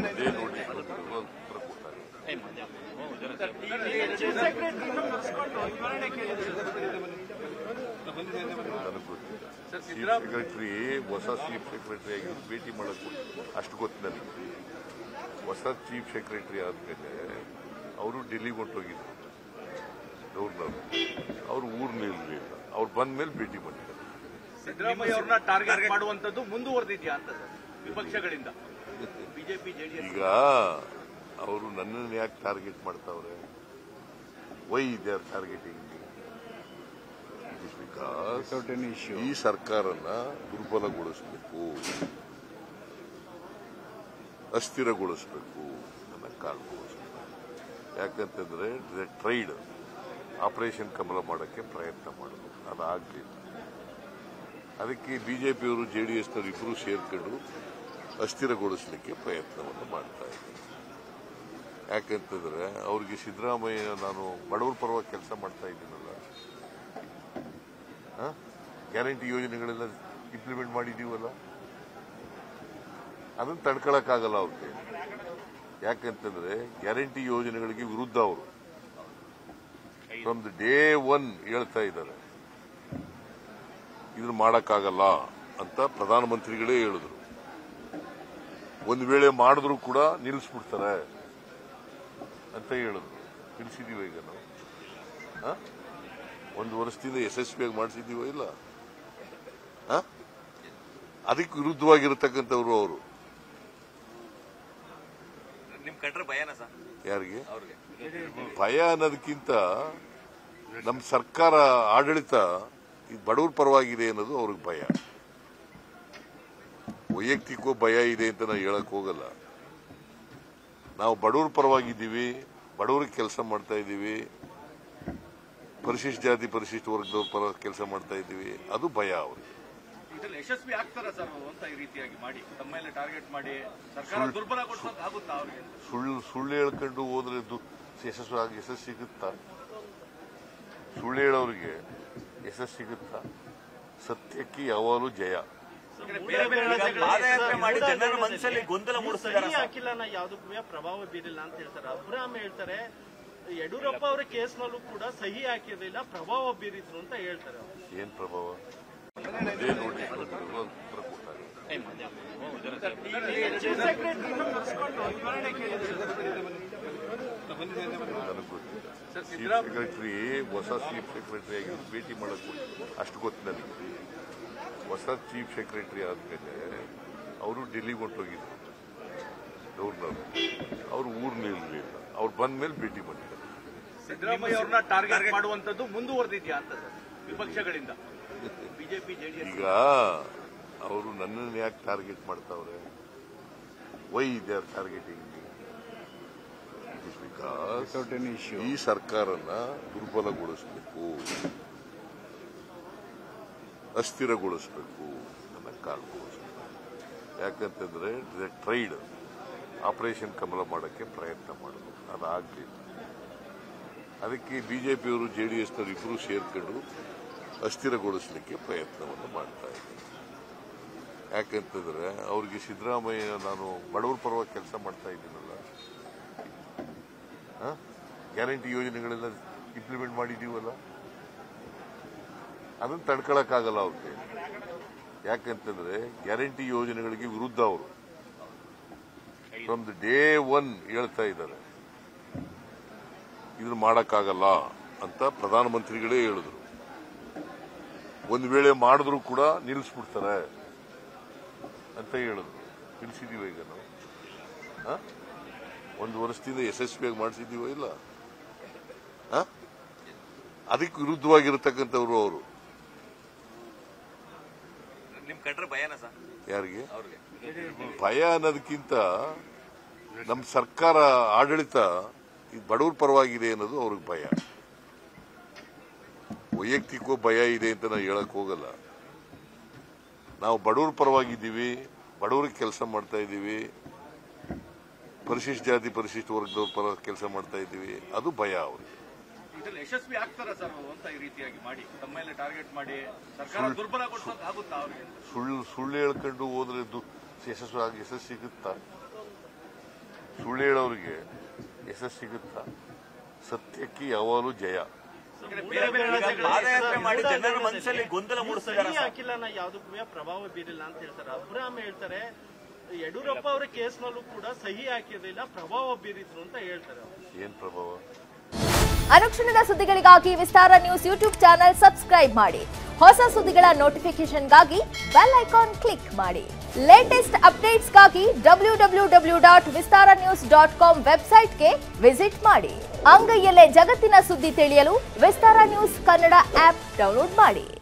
ಇದೇ ನೋಡಿ ಉತ್ತರ ಕೊಡ್ತಾರೆ ನನಗೆ ಗೊತ್ತಿಲ್ಲ ಚೀಫ್ ಸೆಕ್ರೆಟರಿ ಹೊಸ ಚೀಫ್ ಸೆಕ್ರೆಟರಿ ಆಗಿ ಭೇಟಿ ಮಾಡಕ್ ಅಷ್ಟು ಗೊತ್ತು ನನಗೆ ಹೊಸ ಚೀಫ್ ಸೆಕ್ರೆಟರಿ ಆದ್ಮೇಲೆ ಅವರು ಡೆಲ್ಲಿಗೆ ಹೊಂಟೋಗಿದ್ರು ಗವರ್ನರ್ ಅವ್ರು ಊರ್ನಿರ್ಲಿಲ್ಲ ಅವ್ರು ಬಂದ ಮೇಲೆ ಭೇಟಿ ಮಾಡಿದ್ದಾರೆ ಸಿದ್ದರಾಮಯ್ಯ ಅವ್ರನ್ನ ಟಾರ್ಗೆಟ್ ಮಾಡುವಂತದ್ದು ಮುಂದುವರೆದಿದ್ಯಾ ಅಂತ ಸರ್ ವಿಪಕ್ಷಗಳಿಂದ ಬಿಜೆಪಿ ಜೆಡಿಎಸ್ ಈಗ ಅವರು ನನ್ನನ್ನು ಯಾಕೆ ಟಾರ್ಗೆಟ್ ಮಾಡ್ತಾವ್ರೆ why they are targeting because ಈ ಸರ್ಕಾರನ ದುರ್ಬಲಗೊಳಿಸಬೇಕು ಅಸ್ಥಿರಗೊಳಿಸಬೇಕು ಅನ್ನೋ ಕಾರಣಕ್ಕೋಸ್ಕರ ಯಾಕಂತಂದ್ರೆ ಟ್ರೈಡ್ ಆಪರೇಷನ್ ಕಮಲ ಮಾಡೋಕ್ಕೆ ಪ್ರಯತ್ನ ಮಾಡಿದ್ರು ಅದಾಗಲಿಲ್ಲ ಅದಕ್ಕೆ ಬಿಜೆಪಿಯವರು ಜೆಡಿಎಸ್ನವರು ಇಬ್ಬರು ಸೇರ್ಕೊಂಡು ಅಸ್ಥಿರಗೊಳಿಸಲಿಕ್ಕೆ ಪ್ರಯತ್ನವನ್ನು ಮಾಡ್ತಾ ಇದ್ದಾರೆ ಯಾಕಂತಂದ್ರೆ ಅವ್ರಿಗೆ ಸಿದ್ದರಾಮಯ್ಯ ನಾನು ಬಡವರ ಪರವಾಗಿ ಕೆಲಸ ಮಾಡ್ತಾ ಇದ್ದೀನಲ್ಲ ಆ? ಗ್ಯಾರಂಟಿ ಯೋಜನೆಗಳೆಲ್ಲ ಇಂಪ್ಲಿಮೆಂಟ್ ಮಾಡಿದೀವಲ್ಲ ಅದನ್ನ ತಡ್ಕೊಳಕ್ಕಾಗಲ್ಲ ಅವ್ರಿಗೆ ಯಾಕಂತಂದ್ರೆ ಗ್ಯಾರಂಟಿ ಯೋಜನೆಗಳಿಗೆ ವಿರುದ್ಧ ಅವರು ಫ್ರಮ್ ದ ಡೇ ಒನ್ ಹೇಳ್ತಾ ಇದ್ದಾರೆ ಇದನ್ನ ಮಾಡಕ್ಕಾಗಲ್ಲ ಅಂತ ಪ್ರಧಾನಮಂತ್ರಿಗಳೇ ಹೇಳಿದ್ರು ಒಂದು ವೇಳೆ ಮಾಡಿದ್ರು ಕೂಡ ನಿಲ್ಲಿಸ್ಬಿಡ್ತಾರೆ ಅಂತ ಹೇಳಿದ್ರು ತಿಳಿಸಿದೀವ ಈಗ ನಾವು ಆ? ಒಂದು ವರ್ಷದಿಂದ ಯಶಸ್ವಿಯಾಗಿ ಮಾಡಿಸಿದೀವ ಇಲ್ಲ ಆ? ಅದಕ್ಕೆ ವಿರುದ್ಧವಾಗಿರತಕ್ಕಂಥವ್ರು ಅವರು ನಿಮ್ ಕಂಡ್ರೆ ಭಯನ ಸರ್ ಯಾರಿಗೆ ಅವ್ರಿಗೆ ಭಯ ಅನ್ನೋದಕ್ಕಿಂತ ನಮ್ಮ ಸರ್ಕಾರ ಆಡಳಿತ ಇದು ಬಡವರ ಪರವಾಗಿದೆ ಅನ್ನೋದು ಅವ್ರಿಗೆ ಭಯ ವೈಯಕ್ತಿಕ ಭಯ ಇದೆ ಅಂತ ನಾವು ಹೇಳಕ್ ಹೋಗಲ್ಲ ನಾವು ಬಡವರ ಪರವಾಗಿದ್ದೀವಿ ಬಡವರಿಗೆ ಕೆಲಸ ಮಾಡ್ತಾ ಇದ್ದೀವಿ ಪರಿಶಿಷ್ಟ ಜಾತಿ ಪರಿಶಿಷ್ಟ ವರ್ಗದವ್ರ ಪರ ಕೆಲಸ ಮಾಡ್ತಾ ಇದ್ದೀವಿ ಅದು ಭಯ ಅವ್ರಿಗೆ ಇದ್ರಲ್ಲಿ ಯಶಸ್ವಿ ಆಗ್ತಾರ ಸರ್ ಅಂತ ಈ ರೀತಿಯಾಗಿ ಮಾಡಿ ತಮ್ಮ ಮೇಲೆ ಟಾರ್ಗೆಟ್ ಮಾಡಿ ಸರ್ಕಾರ ದುರ್ಬಲಗೊಳಿಸೋಕೆ ಆಗುತ್ತಾ ಅವ್ರಿಗೆ ಸುಳ್ಳು ಸುಳ್ಳು ಹೇಳ್ಕೊಂಡು ಹೋದ್ರೆ ದು- ಯಶಸ್ಸು ಆಗಿ ಯಶಸ್ಸು ಸಿಗುತ್ತಾ ಸುಳ್ಳು ಹೇಳೋರಿಗೆ ಯಶಸ್ಸು ಸಿಗುತ್ತಾ ಸತ್ಯಕ್ಕೆ ಯಾವಾಗಲೂ ಜಯ ಬೇರೆ ಬೇರೆ ರಾಜ್ಯಗಳಲ್ಲಿ ಪಾದಯಾತ್ರೆ ಮಾಡಿ ಜನರ ಮನಸ್ಸಲ್ಲಿ ಗೊಂದಲ ಮೂಡಿಸ್ತಿದ್ದಾರೆ ಸಹಿ ಹಾಕಿಲ್ಲ ನಾ ಯಾವುದಕ್ಕೂ ಪ್ರಭಾವ ಬೀರಿಲ್ಲ ಅಂತ ಹೇಳ್ತಾರೆ ಅಬ್ರಾಮ್ ಹೇಳ್ತಾರೆ ಯಡಿಯೂರಪ್ಪ ಅವರ ಕೇಸ್ನಲ್ಲೂ ಕೂಡ ಸಹಿ ಹಾಕಿರಲಿಲ್ಲ ಪ್ರಭಾವ ಬೀರಿದ್ರು ಅಂತ ಹೇಳ್ತಾರೆ ಅವ್ರು. ಏನ್ ಪ್ರಭಾವ ಇದೇ ನೋಡಿ ಉತ್ತರ ಕೊಡ್ತಾರೆ ನನಗೆ ಗೊತ್ತಿಲ್ಲ ಚೀಫ್ ಸೆಕ್ರೆಟರಿ ಹೊಸ ಚೀಫ್ ಸೆಕ್ರೆಟರಿ ಆಗಿ ಭೇಟಿ ಮಾಡಕ್ ಅಷ್ಟು ಗೊತ್ತು ನನಗೆ ಹೊಸ ಚೀಫ್ ಸೆಕ್ರೆಟರಿ ಆದ್ಮೇಲೆ ಅವರು ಡೆಲ್ಲಿಗೆ ಹೊಂಟೋಗಿದ್ರು ಗವರ್ನರ್ ಅವ್ರು ಊರ್ನಿರ್ಲಿಲ್ಲ ಅವ್ರು ಬಂದ ಮೇಲೆ ಭೇಟಿ ಮಾಡಿದ್ದಾರೆ ಸಿದ್ದರಾಮಯ್ಯ ಅವ್ರನ್ನ ಟಾರ್ಗೆಟ್ ಮಾಡುವಂತದ್ದು ಮುಂದುವರೆದಿದ್ಯಾ ಅಂತ ಸರ್ ವಿಪಕ್ಷಗಳಿಂದ ಬಿಜೆಪಿ ಜೆಡಿಎಸ್ ಈಗ ಅವರು ನನ್ನನ್ನು ಯಾಕೆ ಟಾರ್ಗೆಟ್ ಮಾಡ್ತಾವ್ರೆ why they are targeting because ಈ ಸರ್ಕಾರನ ದುರ್ಬಲಗೊಳಿಸಬೇಕು ಅಸ್ಥಿರಗೊಳಿಸಬೇಕು ಅನ್ನೋ ಕಾರಣಕ್ಕೋಸ್ಕರ ಯಾಕಂತಂದ್ರೆ ಟ್ರೈಡ್ ಆಪರೇಷನ್ ಕಮಲ ಮಾಡೋಕ್ಕೆ ಪ್ರಯತ್ನ ಮಾಡಿದ್ರು ಅದಾಗಲಿಲ್ಲ ಅದಕ್ಕೆ ಬಿಜೆಪಿಯವರು ಜೆಡಿಎಸ್ನವರು ಇಬ್ಬರು ಸೇರ್ಕೊಂಡು ಅಸ್ಥಿರಗೊಳಿಸಲಿಕ್ಕೆ ಪ್ರಯತ್ನವನ್ನು ಮಾಡ್ತಾ ಇದ್ದಾರೆ ಯಾಕಂತಂದ್ರೆ ಅವ್ರಿಗೆ ಸಿದ್ದರಾಮಯ್ಯ ನಾನು ಬಡವರ ಪರವಾಗಿ ಕೆಲಸ ಮಾಡ್ತಾ ಇದ್ದೀನಲ್ಲ ಆ? ಗ್ಯಾರಂಟಿ ಯೋಜನೆಗಳೆಲ್ಲ ಇಂಪ್ಲಿಮೆಂಟ್ ಮಾಡಿದೀವಲ್ಲ ಅದನ್ನ ತಡ್ಕೊಳಕ್ಕಾಗಲ್ಲ ಅವ್ರಿಗೆ ಯಾಕಂತಂದ್ರೆ ಗ್ಯಾರಂಟಿ ಯೋಜನೆಗಳಿಗೆ ವಿರುದ್ಧ ಅವರು ಫ್ರಮ್ ದ ಡೇ ಒನ್ ಹೇಳ್ತಾ ಇದ್ದಾರೆ ಇದನ್ನ ಮಾಡಕ್ಕಾಗಲ್ಲ ಅಂತ ಪ್ರಧಾನಮಂತ್ರಿಗಳೇ ಹೇಳಿದ್ರು ಒಂದು ವೇಳೆ ಮಾಡಿದ್ರು ಕೂಡ ನಿಲ್ಲಿಸ್ಬಿಡ್ತಾರೆ ಅಂತ ಹೇಳಿದ್ರು ತಿಳಿಸಿದೀವ ಈಗ ನಾವು ಆ? ಒಂದು ವರ್ಷದಿಂದ ಯಶಸ್ವಿಯಾಗಿ ಮಾಡಿಸಿದೀವ ಇಲ್ಲ ಆ? ಅದಕ್ಕೆ ವಿರುದ್ಧವಾಗಿರತಕ್ಕಂಥವ್ರು ಅವರು ನಿಮ್ ಕಂಡ್ರೆ ಭಯನ ಸರ್ ಯಾರಿಗೆ ಅವ್ರಿಗೆ ಭಯ ಅನ್ನೋದಕ್ಕಿಂತ ನಮ್ಮ ಸರ್ಕಾರ ಆಡಳಿತ ಇದು ಬಡವರ ಪರವಾಗಿದೆ ಅನ್ನೋದು ಅವ್ರಿಗೆ ಭಯ ವೈಯಕ್ತಿಕ ಭಯ ಇದೆ ಅಂತ ನಾವು ಹೇಳಕ್ ಹೋಗಲ್ಲ ನಾವು ಬಡವರ ಪರವಾಗಿದ್ದೀವಿ ಬಡವರಿಗೆ ಕೆಲಸ ಮಾಡ್ತಾ ಇದ್ದೀವಿ ಪರಿಶಿಷ್ಟ ಜಾತಿ ಪರಿಶಿಷ್ಟ ವರ್ಗದವ್ರ ಪರ ಕೆಲಸ ಮಾಡ್ತಾ ಇದ್ದೀವಿ ಅದು ಭಯ ಅವ್ರಿಗೆ ಇದ್ರಲ್ಲಿ ಯಶಸ್ವಿ ಆಗ್ತಾರ ಸರ್ ಅಂತ ಈ ರೀತಿಯಾಗಿ ಮಾಡಿ ತಮ್ಮ ಮೇಲೆ ಟಾರ್ಗೆಟ್ ಮಾಡಿ ಸರ್ಕಾರ ದುರ್ಬಲಗೊಳಿಸೋಕೆ ಆಗುತ್ತಾ ಅವ್ರಿಗೆ ಸುಳ್ಳು ಸುಳ್ಳು ಹೇಳ್ಕೊಂಡು ಹೋದ್ರೆ ದು- ಯಶಸ್ಸು ಆಗಿ ಯಶಸ್ಸು ಸಿಗುತ್ತಾ ಸುಳ್ಳು ಹೇಳೋರಿಗೆ ಯಶಸ್ಸು ಸಿಗುತ್ತಾ ಸತ್ಯಕ್ಕೆ ಯಾವಾಗಲೂ ಜಯ ಬೇರೆ ಬೇರೆ ಈಗ ಪಾದಯಾತ್ರೆ ಮಾಡಿ ಜನರ ಮನಸ್ಸಲ್ಲಿ ಗೊಂದಲ ಮೂಡಿಸ್ತಿದ್ದಾರೆ ಸಹಿ ಹಾಕಿಲ್ಲ ನಾ ಯಾವುದಕ್ಕೂ ಪ್ರಭಾವ ಬೀರಿಲ್ಲ ಅಂತ ಹೇಳ್ತಾರೆ ಅಬ್ರಾಮ್ ಹೇಳ್ತಾರೆ ಯಡಿಯೂರಪ್ಪ ಅವರ ಕೇಸ್ನಲ್ಲೂ ಕೂಡ ಸಹಿ ಹಾಕಿರಲಿಲ್ಲ ಪ್ರಭಾವ ಬೀರಿದ್ರು ಅಂತ ಹೇಳ್ತಾರೆ ಅವ್ರು. ಏನ್ ಪ್ರಭಾವ ಅನುಕ್ಷಣದ ಸುದ್ದಿಗಳಿಗಾಗಿ Vistara news YouTube channel subscribe ಮಾಡಿ ಹೊಸ ಸುದ್ದಿಗಳ ನೋಟಿಫಿಕೇಶನ್ಗಾಗಿ ಬೆಲ್ ಐಕಾನ್ ಕ್ಲಿಕ್ ಮಾಡಿ ಲೇಟೆಸ್ಟ್ ಅಪ್ಡೇಟ್ಸ್ಗಾಗಿ W W W dot Vistara news dot com ವೆಬ್ಸೈಟ್ಗೆ ವಿಸಿಟ್ ಮಾಡಿ ಅಂಗೈಯಲ್ಲೇ ಜಗತ್ತಿನ ಸುದ್ದಿ ತಿಳಿಯಲು Vistara news Kannada app download ಮಾಡಿ